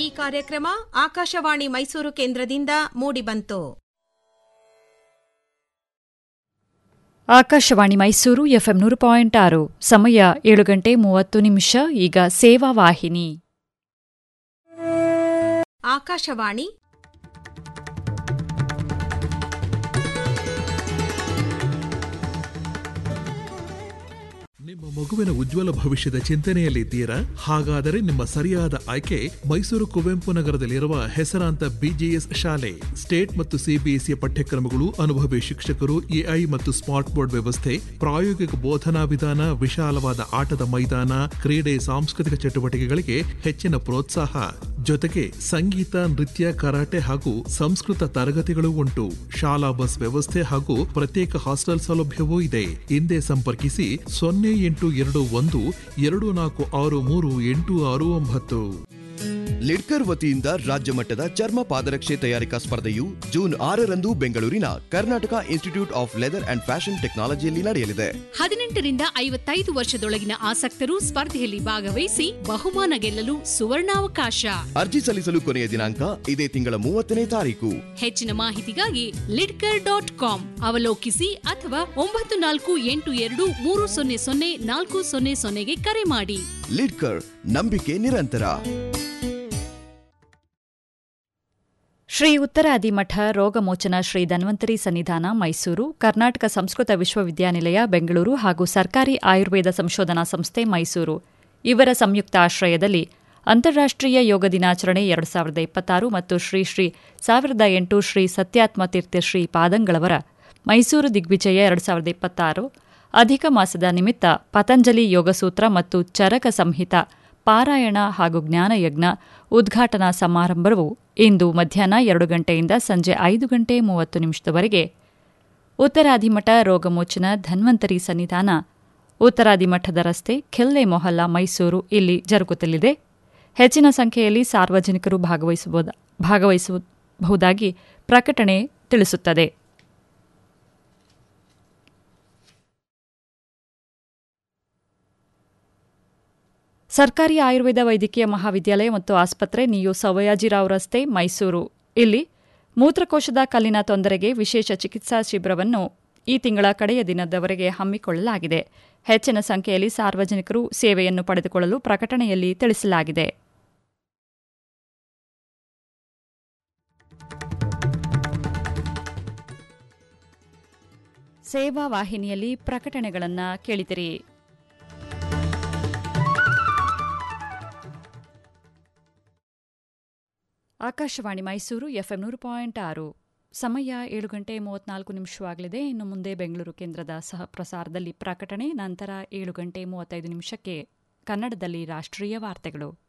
ಈ ಕಾರ್ಯಕ್ರಮ ಆಕಾಶವಾಣಿ ಮೈಸೂರು ಕೇಂದ್ರದಿಂದ ಮೂಡಿಬಂತು ಆಕಾಶವಾಣಿ ಮೈಸೂರು ಎಫ್ಎಂ ನೂರು ಪಾಯಿಂಟ್ ಆರು ಸಮಯ ಏಳು ಗಂಟೆ ಮೂವತ್ತು ನಿಮಿಷ ಈಗ ಸೇವಾ ವಾಹಿನಿ ಆಕಾಶವಾಣಿ ನಿಮ್ಮ ಮಗುವಿನ ಉಜ್ವಲ ಭವಿಷ್ಯದ ಚಿಂತನೆಯಲ್ಲಿದ್ದೀರಾ ಹಾಗಾದರೆ ನಿಮ್ಮ ಸರಿಯಾದ ಆಯ್ಕೆ ಮೈಸೂರು ಕುವೆಂಪು ನಗರದಲ್ಲಿರುವ ಹೆಸರಾಂತ ಬಿಜಿಎಸ್ ಶಾಲೆ ಸ್ಟೇಟ್ ಮತ್ತು ಸಿಬಿಎಸ್ಇ ಪಠ್ಯಕ್ರಮಗಳು ಅನುಭವಿ ಶಿಕ್ಷಕರು ಎಐ ಮತ್ತು ಸ್ಮಾರ್ಟ್ ಬೋರ್ಡ್ ವ್ಯವಸ್ಥೆ ಪ್ರಾಯೋಗಿಕ ಬೋಧನಾ ವಿಧಾನ ವಿಶಾಲವಾದ ಆಟದ ಮೈದಾನ ಕ್ರೀಡೆ ಸಾಂಸ್ಕೃತಿಕ ಚಟುವಟಿಕೆಗಳಿಗೆ ಹೆಚ್ಚಿನ ಪ್ರೋತ್ಸಾಹ ಜೊತೆಗೆ ಸಂಗೀತ ನೃತ್ಯ ಕರಾಟೆ ಹಾಗೂ ಸಂಸ್ಕೃತ ತರಗತಿಗಳು ಉಂಟು ಶಾಲಾ ಬಸ್ ವ್ಯವಸ್ಥೆ ಹಾಗೂ ಪ್ರತ್ಯೇಕ ಹಾಸ್ಟೆಲ್ ಸೌಲಭ್ಯವೂ ಇದೆ ಹಿಂದೆ ಸಂಪರ್ಕಿಸಿ ಸೊನ್ನೆ ಎಂಟು ಎರಡು ಒಂದು ಎರಡು ನಾಲ್ಕು ಆರು ಮೂರು ಎಂಟು ಆರು ಒಂಬತ್ತು ಲಿಡ್ಕರ್ ವತಿಯಿಂದ ರಾಜ್ಯ ಮಟ್ಟದ ಚರ್ಮ ಪಾದರಕ್ಷೆ ತಯಾರಿಕಾ ಸ್ಪರ್ಧೆಯು ಜೂನ್ ಆರರಂದು ಬೆಂಗಳೂರಿನ Karnataka institute of leather and fashion ಟೆಕ್ನಾಲಜಿಯಲ್ಲಿ ನಡೆಯಲಿದೆ ಹದಿನೆಂಟರಿಂದ ಐವತ್ತೈದು ವರ್ಷದೊಳಗಿನ ಆಸಕ್ತರು ಸ್ಪರ್ಧೆಯಲ್ಲಿ ಭಾಗವಹಿಸಿ ಬಹುಮಾನ ಗೆಲ್ಲಲು ಸುವರ್ಣಾವಕಾಶ ಅರ್ಜಿ ಸಲ್ಲಿಸಲು ಕೊನೆಯ ದಿನಾಂಕ ಇದೇ ತಿಂಗಳ ಮೂವತ್ತನೇ ತಾರೀಕು ಹೆಚ್ಚಿನ ಮಾಹಿತಿಗಾಗಿ ಲಿಡ್ಕರ್ ಡಾಟ್ ಕಾಮ್ ಅವಲೋಕಿಸಿ ಅಥವಾ ಒಂಬತ್ತು ನಾಲ್ಕು ಎಂಟು ಎರಡು ಮೂರು ಸೊನ್ನೆ ಸೊನ್ನೆ ನಾಲ್ಕು ಸೊನ್ನೆ ಸೊನ್ನೆಗೆ ಕರೆ ಮಾಡಿ ಲಿಡ್ಕರ್ ನಂಬಿಕೆ ನಿರಂತರ ಶ್ರೀ ಉತ್ತರಾದಿಮಠ ರೋಗಮೋಚನ ಶ್ರೀ ಧನ್ವಂತರಿ ಸನ್ನಿಧಾನ ಮೈಸೂರು ಕರ್ನಾಟಕ ಸಂಸ್ಕೃತ ವಿಶ್ವವಿದ್ಯಾನಿಲಯ ಬೆಂಗಳೂರು ಹಾಗೂ ಸರ್ಕಾರಿ ಆಯುರ್ವೇದ ಸಂಶೋಧನಾ ಸಂಸ್ಥೆ ಮೈಸೂರು ಇವರ ಸಂಯುಕ್ತ ಆಶ್ರಯದಲ್ಲಿ ಅಂತಾರಾಷ್ಟ್ರೀಯ ಯೋಗ ದಿನಾಚರಣೆ ಎರಡು ಸಾವಿರದ ಇಪ್ಪತ್ತಾರು ಮತ್ತು ಶ್ರೀ ಶ್ರೀ ಸಾವಿರದ ಎಂಟು ಶ್ರೀ ಸತ್ಯಾತ್ಮ ತೀರ್ಥ ಶ್ರೀ ಪಾದಂಗಳವರ ಮೈಸೂರು ದಿಗ್ವಿಜಯ ಎರಡು ಸಾವಿರದ ಇಪ್ಪತ್ತಾರು ಅಧಿಕ ಮಾಸದ ನಿಮಿತ್ತ ಪತಂಜಲಿ ಯೋಗಸೂತ್ರ ಮತ್ತು ಚರಕ ಸಂಹಿತ ಪಾರಾಯಣ ಹಾಗೂ ಜ್ಞಾನಯಜ್ಞ ಉದ್ಘಾಟನಾ ಸಮಾರಂಭವು ಇಂದು ಮಧ್ಯಾಹ್ನ ಎರಡು ಗಂಟೆಯಿಂದ ಸಂಜೆ ಐದು ಗಂಟೆ ಮೂವತ್ತು ನಿಮಿಷದವರೆಗೆ ಉತ್ತರಾದಿಮಠ ರೋಗಮೋಚನ ಧನ್ವಂತರಿ ಸನ್ನಿಧಾನ ಉತ್ತರಾದಿಮಠದ ರಸ್ತೆ ಖೆಲ್ಲೆ ಮೊಹಲ್ಲಾ ಮೈಸೂರು ಇಲ್ಲಿ ಜರುಗುತ್ತಲಿದೆ ಹೆಚ್ಚಿನ ಸಂಖ್ಯೆಯಲ್ಲಿ ಸಾರ್ವಜನಿಕರು ಭಾಗವಹಿಸಬಹುದ ಭಾಗವಹಿಸಬಹುದಾಗಿ ಪ್ರಕಟಣೆ ತಿಳಿಸುತ್ತದೆ ಸರ್ಕಾರಿ ಆಯುರ್ವೇದ ವೈದ್ಯಕೀಯ ಮಹಾವಿದ್ಯಾಲಯ ಮತ್ತು ಆಸ್ಪತ್ರೆ ನಿಯು ಸವಯಾಜಿರಾವ್ ರಸ್ತೆ ಮೈಸೂರು ಇಲ್ಲಿ ಮೂತ್ರಕೋಶದ ಕಲ್ಲಿನ ತೊಂದರೆಗೆ ವಿಶೇಷ ಚಿಕಿತ್ಸಾ ಶಿಬಿರವನ್ನು ಈ ತಿಂಗಳ ಕಡೆಯ ದಿನದವರೆಗೆ ಹಮ್ಮಿಕೊಳ್ಳಲಾಗಿದೆ ಹೆಚ್ಚಿನ ಸಂಖ್ಯೆಯಲ್ಲಿ ಸಾರ್ವಜನಿಕರು ಸೇವೆಯನ್ನು ಪಡೆದುಕೊಳ್ಳಲು ಪ್ರಕಟಣೆಯಲ್ಲಿ ತಿಳಿಸಲಾಗಿದೆ ಸೇವಾ ವಾಹಿನಿಯಲ್ಲಿ ಪ್ರಕಟಣೆಗಳನ್ನು ಕೇಳಿದಿರಿ ಆಕಾಶವಾಣಿ ಮೈಸೂರು ಎಫ್ಎಂ ನೂರು ಪಾಯಿಂಟ್ ಆರು ಸಮಯ ಏಳು ಗಂಟೆ ಮೂವತ್ನಾಲ್ಕು ನಿಮಿಷವಾಗಲಿದೆ ಇನ್ನು ಮುಂದೆ ಬೆಂಗಳೂರು ಕೇಂದ್ರದ ಸಹ ಪ್ರಸಾರದಲ್ಲಿ ಪ್ರಕಟಣೆ ನಂತರ ಏಳು ಗಂಟೆ ಮೂವತ್ತೈದು ನಿಮಿಷಕ್ಕೆ ಕನ್ನಡದಲ್ಲಿ ರಾಷ್ಟ್ರೀಯ ವಾರ್ತೆಗಳು